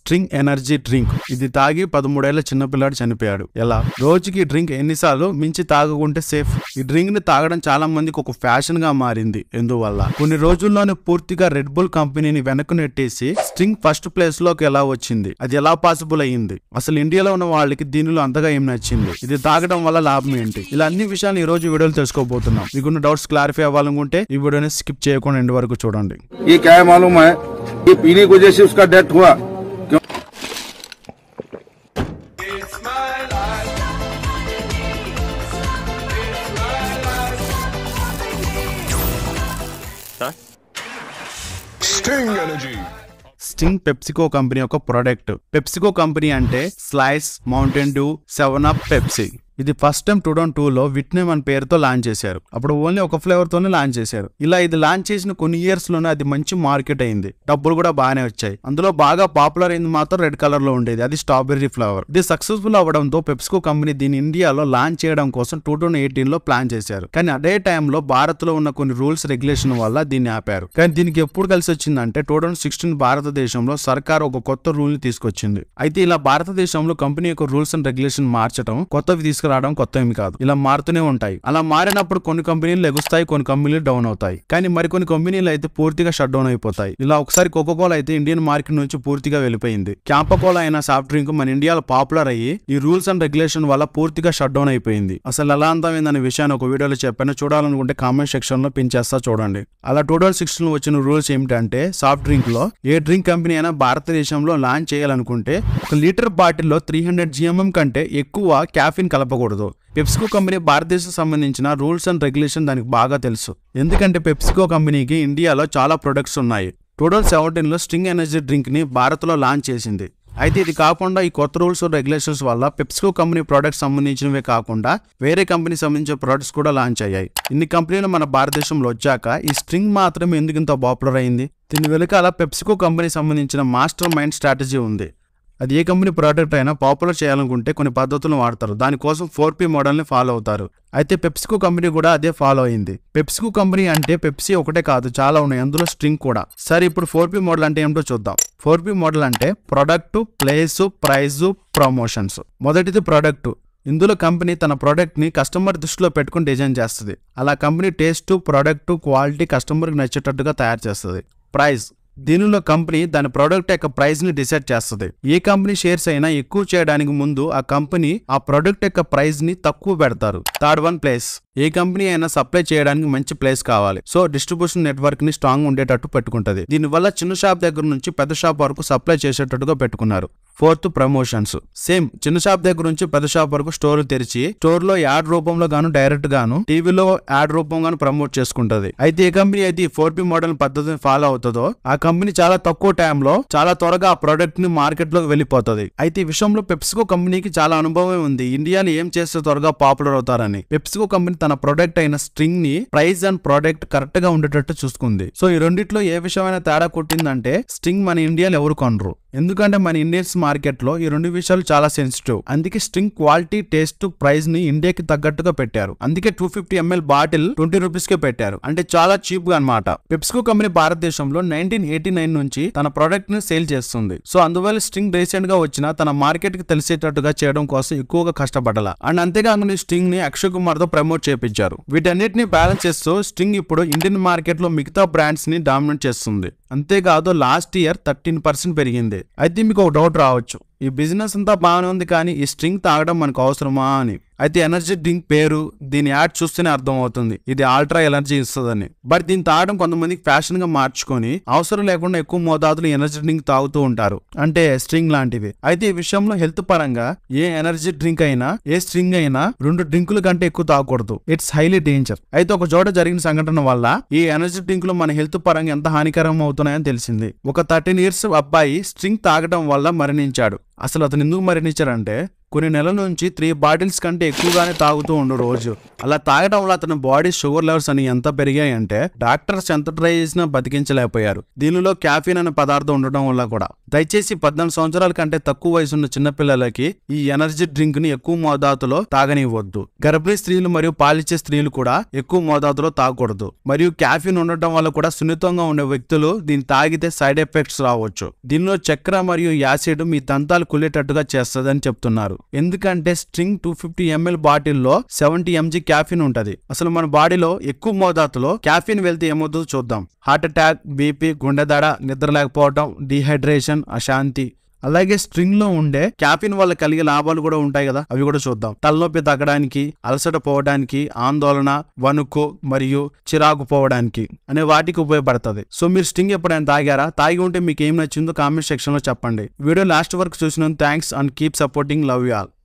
String energy drink ఇది తాగి పదమూడేళ్ల చిన్నపిల్లాడు చనిపోయాడు ఎలా రోజుకి డ్రింక్ ఎన్నిసార్లు మించి తాగకుంటే సేఫ్ ఈ డ్రింక్ ని తాగడం చాలా మందికి ఒక ఫ్యాషన్ గా మారింది ఎందువల్ల కొన్ని రోజుల్లోనే పూర్తిగా రెడ్ బుల్ కంపెనీని వెనక్కు నెట్టేసి స్ట్రింగ్ ఫస్ట్ ప్లేస్ లోకి ఎలా వచ్చింది అది ఎలా పాసిబుల్ అయ్యింది అసలు ఇండియాలో ఉన్న వాళ్ళకి దీనిలో అంతగా ఏం నచ్చింది ఇది తాగడం వల్ల లాభం ఏంటి ఇలా అన్ని విషయాలు ఈ రోజు వీడియోలో తెలుసుకోబోతున్నాం మీకున్న డౌట్స్ క్లారిఫై అవ్వాలనుకుంటే ఈ వీడియోని స్కిప్ చేయకుండా ఎండ్ వరకు చూడండి ये क्या है मालूम है ये पीने की वजह से उसका डेथ हुआ क्यों Sting Energy. Sting PepsiCo company యొక్క ప్రొడక్ట్ పెప్సికో కంపెనీ అంటే Slice Mountain Dew Seven Up Pepsi ఇది first time two thousand two లో విట్నమ్ అనే పేరుతో లాంచ్ చేశారు అప్పుడు ఓన్లీ ఒక ఫ్లేవర్ తోనే లాంచ్ చేశారు ఇలా ఇది లాంచ్ చేసిన కొన్ని ఇయర్స్ లోనే అది మంచి మార్కెట్ అయింది డబ్బులు కూడా బాగానే వచ్చాయి అందులో బాగా పాపులర్ అయింది మాత్రం రెడ్ కలర్ లో ఉండేది అది స్ట్రాబెర్రీ ఫ్లేవర్ ఇది సక్సెస్ఫుల్ అవ్వడంతో పెప్సికో కంపెనీ దీని ఇండియాలో లాంచ్ చేయడం కోసం టూ థౌసండ్ ఎయిటీన్ లో ప్లాన్ చేశారు కానీ అదే టైంలో భారత్ లో ఉన్న కొన్ని రూల్స్ రెగ్యులేషన్ వల్ల దీన్ని ఆపారు కానీ దీనికి ఎప్పుడు కలిసి వచ్చిందంటే టూ థౌసండ్ సిక్స్టీన్ భారతదేశంలో సర్కార్ ఒక కొత్త రూల్ ని తీసుకొచ్చింది అయితే ఇలా భారతదేశంలో కంపెనీ యొక్క రూల్స్ అండ్ రెగ్యులేషన్ మార్చడం కొత్తవి తీసుకురావడం కొత్త ఏమి కాదు ఇలా మారుతూనే ఉంటాయి అలా మారినప్పుడు కొన్ని కంపెనీలు ఎగుస్తాయి కొన్ని కంపెనీలు డౌన్ అవుతాయి కానీ మరికొన్ని కంపెనీలు అయితే పూర్తిగా షట్ డౌన్ అయిపోతాయి ఇలా ఒకసారి కోకోకోలా అయితే ఇండియన్ మార్కెట్ నుంచి పూర్తిగా వెళ్ళిపోయింది క్యాంపకోలా అయిన సాఫ్ట్ డ్రింక్ మన ఇండియాలో పాపులర్ అయ్యి ఈ రూల్స్ అండ్ రెగ్యులేషన్ వల్ల పూర్తిగా షట్ డౌన్ అయిపోయింది అసలు ఎలా అంతమైందనే విషయాన్ని ఒక వీడియోలో చెప్పాను చూడాలనుకుంటే కామెంట్ సెక్షన్ లో పిన్ చేస్తా చూడండి అలా టూ థౌసండ్ సిక్స్టీన్ లో వచ్చిన రూల్స్ ఏమిటంటే సాఫ్ట్ డ్రింక్ లో ఏ డ్రింక్ కంపెనీ అయినా భారతదేశంలో లాంచ్ చేయాలనుకుంటే ఒక లీటర్ బాటిల్లో త్రీ హండ్రెడ్ జిఎంఎం కంటే ఎక్కువ క్యాఫిన్ కలపకూడదు పెప్సికో కంపెనీ భారతదేశం సంబంధించిన రూల్స్ అండ్ రెగ్యులేషన్ దానికి బాగా తెలుసు ఎందుకంటే పెప్సికో కంపెనీకి ఇండియాలో చాలా ప్రొడక్ట్స్ ఉన్నాయి టూ థౌసండ్ సెవెంటీన్ లో స్ట్రింగ్ ఎనర్జీ డ్రింక్ ని భారత్ లో లాంచ్ చేసింది అయితే ఇది కాకుండా ఈ కొత్త రూల్స్ రెగ్యులేషన్స్ వల్ల పెప్సికో కంపెనీ ప్రొడక్ట్స్ సంబంధించినవే కాకుండా వేరే కంపెనీ సంబంధించిన ప్రొడక్ట్స్ కూడా లాంచ్ అయ్యాయి ఇన్ని కంపెనీలు మన భారతదేశంలో వచ్చాక ఈ స్ట్రింగ్ మాత్రమే ఎందుకు ఇంత పాపులర్ అయింది దీని వెనుకాల పెప్సికో కంపెనీ సంబంధించిన మాస్టర్ మైండ్ స్ట్రాటజీ ఉంది అది ఏ కంపెనీ ప్రోడక్ట్ అయినా పాపులర్ చేయాలనుకుంటే కొన్ని పద్ధతులను వాడతారు దానికోసం ఫోర్ పి మోడల్ని ఫాలో అవుతారు అయితే పెప్సికో కంపెనీ కూడా అదే ఫాలో అయింది పెప్సికో కంపెనీ అంటే పెప్సీ ఒకటే కాదు చాలా ఉన్నాయి అందులో స్ట్రింగ్ కూడా సరే ఇప్పుడు ఫోర్ పి మోడల్ అంటే ఏమిటో చూద్దాం ఫోర్ పి మోడల్ అంటే ప్రొడక్ట్ ప్లేస్ ప్రైజ్ ప్రమోషన్స్ మొదటిది ప్రొడక్ట్ ఇందులో కంపెనీ తన ప్రోడక్ట్ ని కస్టమర్ దృష్టిలో పెట్టుకుని డిజైన్ చేస్తుంది అలా కంపెనీ టేస్ట్ ప్రోడక్ట్ క్వాలిటీ కస్టమర్కి నచ్చేటట్టుగా తయారు చేస్తుంది ప్రైస్ దీనిలో కంపెనీ దాని ప్రోడక్ట్ యొక్క ప్రైస్ ని డిసైడ్ చేస్తుంది ఏ కంపెనీ షేర్స్ అయినా ఎక్కువ చేయడానికి ముందు ఆ కంపెనీ ఆ ప్రోడక్ట్ యొక్క ప్రైస్ ని తక్కువ పెడతారు థర్డ్ వన్ ప్లేస్ ఏ కంపెనీ అయినా సప్లై చేయడానికి మంచి ప్లేస్ కావాలి సో డిస్ట్రిబ్యూషన్ నెట్వర్క్ ని స్ట్రాంగ్ ఉండేటట్టు పెట్టుకుంటది దీనివల్ల చిన్న షాప్ దగ్గర నుంచి పెద్ద షాప్ వరకు సప్లై చేసేటట్టుగా పెట్టుకున్నారు ఫోర్త్ ప్రమోషన్స్ సేమ్ చిన్న షాప్ దగ్గర నుంచి పెద్ద షాప్ వరకు స్టోర్ తెరిచి స్టోర్ లో యాడ్ రూపంలో గాను డైరెక్ట్ గాను టీవీలో యాడ్ రూపంగాను ప్రమోట్ చేసుకుంటది అయితే ఏ కంపెనీ అయితే ఈ ఫోర్ పి మోడల్ పద్ధతిని ఫాలో అవుతుందో ఆ కంపెనీ చాలా తక్కువ టైంలో చాలా త్వరగా ఆ ప్రోడక్ట్ ని మార్కెట్ లోకి వెళ్ళిపోతుంది అయితే ఈ విషయంలో పెప్సికో కంపెనీకి చాలా అనుభవం ఉంది ఇండియాలో ఏం చేస్తే త్వరగా పాపులర్ అవుతారని పెప్సికో కంపెనీ తన ప్రొడక్ట్ అయిన స్ట్రింగ్ ని ప్రైస్ అండ్ ప్రోడక్ట్ కరెక్ట్ గా ఉండేటట్టు చూసుకుంది సో ఈ రెండిట్లో ఏ విషయమైన తేడా కొట్టిందంటే స్ట్రింగ్ మన ఇండియాలో ఎవరు కొనరు ఎందుకంటే మన ఇండియన్స్ మార్కెట్ లో ఈ రెండు విషయాలు చాలా సెన్సిటివ్ అందుకే స్ట్రింగ్ క్వాలిటీ టేస్ట్ ప్రైస్ ని ఇండియాకి తగ్గట్టుగా పెట్టారు అందుకే two fifty ML bottle twenty rupees కే పెట్టారు అంటే చాలా చీప్ గా అనమాట పెప్సికో కంపెనీ భారతదేశంలో నైన్టీన్ ఎయిటీ నైన్ నుంచి తన ప్రొడక్ట్ ని సేల్ చేస్తుంది సో అందువల్ల స్ట్రింగ్ రీసెంట్ గా వచ్చిన తన మార్కెట్ కి తెలిసేటట్టుగా చేయడం కోసం ఎక్కువగా కష్టపడాల అండ్ అంతేకాకుండా ఈ స్ట్రింగ్ ని అక్షయ్ కుమార్ తో ప్రమోట్ చేపించారు వీటన్నిటిని బ్యాలెన్స్ చేస్తూ స్ట్రింగ్ ఇప్పుడు ఇండియన్ మార్కెట్ లో మిగతా బ్రాండ్స్ ని డామినేట్ చేస్తుంది అంతేకాదు లాస్ట్ ఇయర్ థర్టీన్ పర్సెంట్ పెరిగింది అయితే మీకు ఒక డౌట్ రావచ్చు ఈ బిజినెస్ అంతా బాగానే ఉంది కానీ ఈ స్ట్రింగ్ తాగడం మనకు అవసరమా అని అయితే ఎనర్జీ డ్రింక్ పేరు దీని యాడ్ చూస్తేనే అర్థం అవుతుంది ఇది ఆల్ట్రా ఎనర్జీ ఇస్తుందని బట్ దీన్ని తాగడం కొంతమందికి ఫ్యాషన్ గా మార్చుకొని అవసరం లేకుండా ఎక్కువ మోతాదులో ఎనర్జీ డ్రింక్ తాగుతూ ఉంటారు అంటే స్ట్రింగ్ లాంటివి అయితే ఈ విషయంలో హెల్త్ పరంగా ఏ ఎనర్జీ డ్రింక్ అయినా ఏ స్ట్రింగ్ అయినా రెండు డ్రింకుల కంటే ఎక్కువ తాగకూడదు ఇట్స్ హైలీ డేంజర్ అయితే ఒక చోట జరిగిన సంఘటన వల్ల ఈ ఎనర్జీ డ్రింకులు మన హెల్త్ పరంగా ఎంత హానికరం అవుతున్నాయని తెలిసింది ఒక థర్టీన్ ఇయర్స్ అబ్బాయి స్ట్రింగ్ తాగడం వల్ల మరణించాడు అసలు అతను ఎందుకు మరణించారంటే కొన్ని నెలల నుంచి త్రీ బాటిల్స్ కంటే ఎక్కువగానే తాగుతూ ఉండు రోజు అలా తాగడం వల్ల అతని బాడీ షుగర్ లెవెల్స్ అని ఎంత పెరిగాయంటే డాక్టర్స్ ఎంత ట్రై చేసినా బతికించలేకపోయారు దీనిలో క్యాఫిన్ అనే పదార్థం ఉండడం వల్ల కూడా దయచేసి పద్నాలుగు సంవత్సరాల కంటే తక్కువ వయసు ఉన్న చిన్నపిల్లలకి ఈ ఎనర్జీ డ్రింక్ ని ఎక్కువ మోతాదులో తాగనివ్వద్దు గర్భిణీ స్త్రీలు మరియు పాలిచ్చే స్త్రీలు కూడా ఎక్కువ మోతాదులో తాగకూడదు మరియు క్యాఫిన్ ఉండటం వల్ల కూడా సున్నితంగా ఉండే వ్యక్తులు దీన్ని తాగితే సైడ్ ఎఫెక్ట్స్ రావచ్చు దీనిలో చక్కెర మరియు యాసిడ్ మీ దంతాలు కుళ్ళేటట్టుగా చేస్తుందని చెప్తున్నారు ఎందుకంటే స్ట్రింగ్ టూ ఫిఫ్టీ ఎంఎల్ బాటిల్లో సెవెంటీ ఎంజీ క్యాఫిన్ ఉంటది అసలు మన బాడీలో ఎక్కువ మోతాదులో క్యాఫిన్ వెళ్తే ఏమవుతుందో చూద్దాం హార్ట్ అటాక్ బీపీ గుండె దడ నిద్ర లేకపోవడం డిహైడ్రేషన్ అశాంతి అలాగే స్ట్రింగ్ లో ఉండే క్యాఫిన్ వల్ల కలిగే లాభాలు కూడా ఉంటాయి కదా అవి కూడా చూద్దాం తలనొప్పి తగ్గడానికి అలసట పోవడానికి ఆందోళన వణుకు మరియు చిరాకు పోవడానికి అనే వాటికి ఉపయోగపడుతుంది సో మీరు స్ట్రింగ్ ఎప్పుడైనా తాగారా తాగి ఉంటే మీకు ఏం నచ్చిందో కామెంట్ సెక్షన్ లో చెప్పండి వీడియో లాస్ట్ వరకు చూసినందుకు thanks and keep supporting love you all